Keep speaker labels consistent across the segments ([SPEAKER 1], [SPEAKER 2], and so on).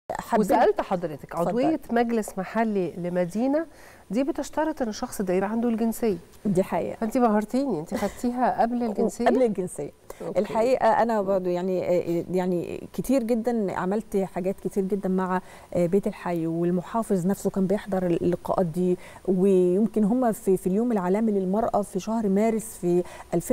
[SPEAKER 1] حبيت
[SPEAKER 2] وسالت حضرتك
[SPEAKER 1] اتفضلي.
[SPEAKER 2] عضويه مجلس محلي لمدينه دي بتشترط ان الشخص ده يبقى عنده الجنسيه
[SPEAKER 1] دي حقيقه
[SPEAKER 2] فانت بهرتيني انت خدتيها قبل الجنسيه
[SPEAKER 1] قبل الجنسيه
[SPEAKER 2] أوكي.
[SPEAKER 1] الحقيقه انا برضو يعني يعني كتير جدا عملت حاجات كتير جدا مع بيت الحي والمحافظ نفسه كان بيحضر اللقاءات دي ويمكن هم في في اليوم العالمي للمراه في شهر مارس في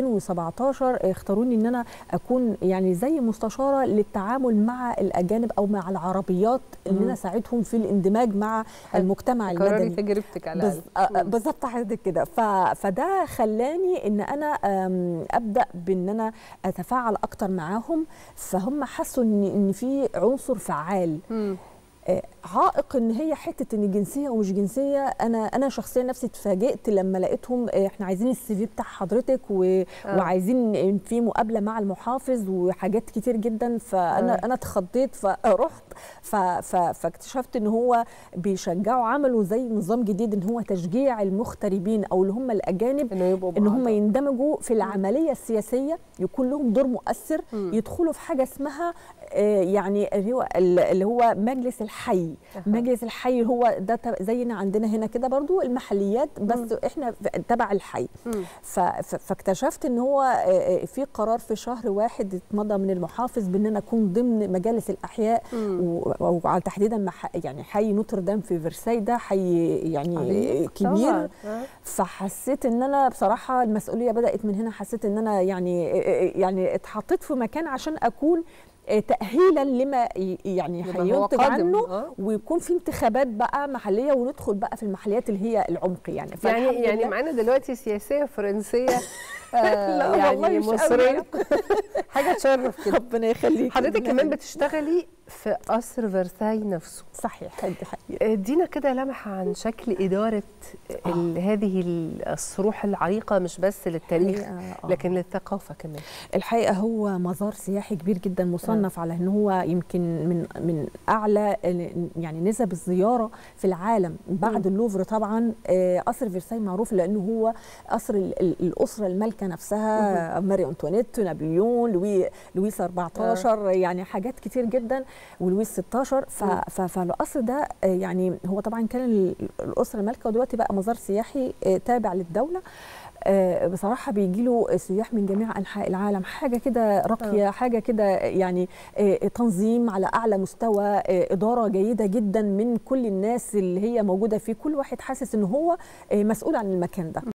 [SPEAKER 1] 2017 اختاروني ان انا اكون يعني زي مستشاره للتعامل مع الاجانب او مع العربيات ان
[SPEAKER 2] مم.
[SPEAKER 1] انا اساعدهم في الاندماج مع
[SPEAKER 2] حلو.
[SPEAKER 1] المجتمع
[SPEAKER 2] كرري
[SPEAKER 1] المدني
[SPEAKER 2] تجربتك على
[SPEAKER 1] بز-
[SPEAKER 2] الاقل
[SPEAKER 1] آه، بالظبط حضرتك كده ف... فده خلاني ان انا آم، ابدا بان انا اتفاعل اكتر معاهم فهم حسوا ان ان في عنصر فعال
[SPEAKER 2] مم.
[SPEAKER 1] آه، عائق ان هي حته ان جنسيه ومش جنسيه انا انا شخصيا نفسي اتفاجئت لما لقيتهم آه، احنا عايزين السي في بتاع حضرتك و...
[SPEAKER 2] آه.
[SPEAKER 1] وعايزين في مقابله مع المحافظ وحاجات كتير جدا فانا
[SPEAKER 2] آه.
[SPEAKER 1] انا اتخضيت فرحت ف... ف... فاكتشفت ان هو بيشجعوا عملوا زي نظام جديد ان هو تشجيع المغتربين او اللي هم الاجانب
[SPEAKER 2] انه يبقوا
[SPEAKER 1] ان هم
[SPEAKER 2] معانا.
[SPEAKER 1] يندمجوا في العمليه السياسيه يكون لهم دور مؤثر
[SPEAKER 2] مم.
[SPEAKER 1] يدخلوا في حاجه اسمها آه، يعني اللي هو اللي هو مجلس الحي
[SPEAKER 2] أها.
[SPEAKER 1] مجلس الحي هو ده تب- زينا عندنا هنا كده برضو المحليات بس
[SPEAKER 2] مم.
[SPEAKER 1] احنا في- تبع الحي
[SPEAKER 2] مم.
[SPEAKER 1] ف- ف- فاكتشفت ان هو آه، آه، في قرار في شهر واحد اتمضى من المحافظ بان انا اكون ضمن مجالس الاحياء
[SPEAKER 2] مم.
[SPEAKER 1] و- وعلى تحديدا مع ح- يعني حي نوتردام في فرساي ده حي يعني
[SPEAKER 2] عظيم.
[SPEAKER 1] كبير
[SPEAKER 2] طبعاً. آه.
[SPEAKER 1] فحسيت ان انا بصراحه المسؤوليه بدات من هنا حسيت ان انا يعني يعني اتحطيت في مكان عشان اكون تاهيلا لما ي- يعني
[SPEAKER 2] لما هو
[SPEAKER 1] هينتج
[SPEAKER 2] قادم.
[SPEAKER 1] عنه
[SPEAKER 2] آه.
[SPEAKER 1] ويكون في انتخابات بقى محليه وندخل بقى في المحليات اللي هي العمق يعني
[SPEAKER 2] يعني
[SPEAKER 1] فالحمد
[SPEAKER 2] يعني
[SPEAKER 1] لله
[SPEAKER 2] معانا دلوقتي سياسيه فرنسيه آه
[SPEAKER 1] لا والله
[SPEAKER 2] يعني
[SPEAKER 1] مش قوي
[SPEAKER 2] مصريه حاجه تشرف كده
[SPEAKER 1] ربنا يخليك
[SPEAKER 2] حضرتك
[SPEAKER 1] ربنا
[SPEAKER 2] كمان
[SPEAKER 1] يخليك.
[SPEAKER 2] بتشتغلي في قصر فرساي نفسه
[SPEAKER 1] صحيح دي حقيقه
[SPEAKER 2] ادينا كده لمحه عن شكل اداره ال- هذه الصروح العريقه مش بس للتاريخ
[SPEAKER 1] حقيقة، آه.
[SPEAKER 2] لكن للثقافه كمان
[SPEAKER 1] الحقيقه هو مزار سياحي كبير جدا مصنف على ان هو يمكن من من اعلى ال- يعني نسب الزياره في العالم بعد اللوفر طبعا آه، قصر فرساي معروف لانه هو قصر ال- ال- الاسره المالكه نفسها ماري انطوانيت نابليون لوي لويس 14 يعني حاجات كتير جدا ولويس 16 ف-
[SPEAKER 2] مم.
[SPEAKER 1] ف- فالقصر ده آه، يعني هو طبعا كان ال- الاسره المالكه ودلوقتي بقى مزار سياحي آه، تابع للدوله آه، بصراحه بيجي له سياح من جميع انحاء العالم حاجه كده راقيه حاجه كده يعني آه، تنظيم على اعلى مستوى آه، اداره جيده جدا من كل الناس اللي هي موجوده فيه كل واحد حاسس ان هو آه، مسؤول عن المكان ده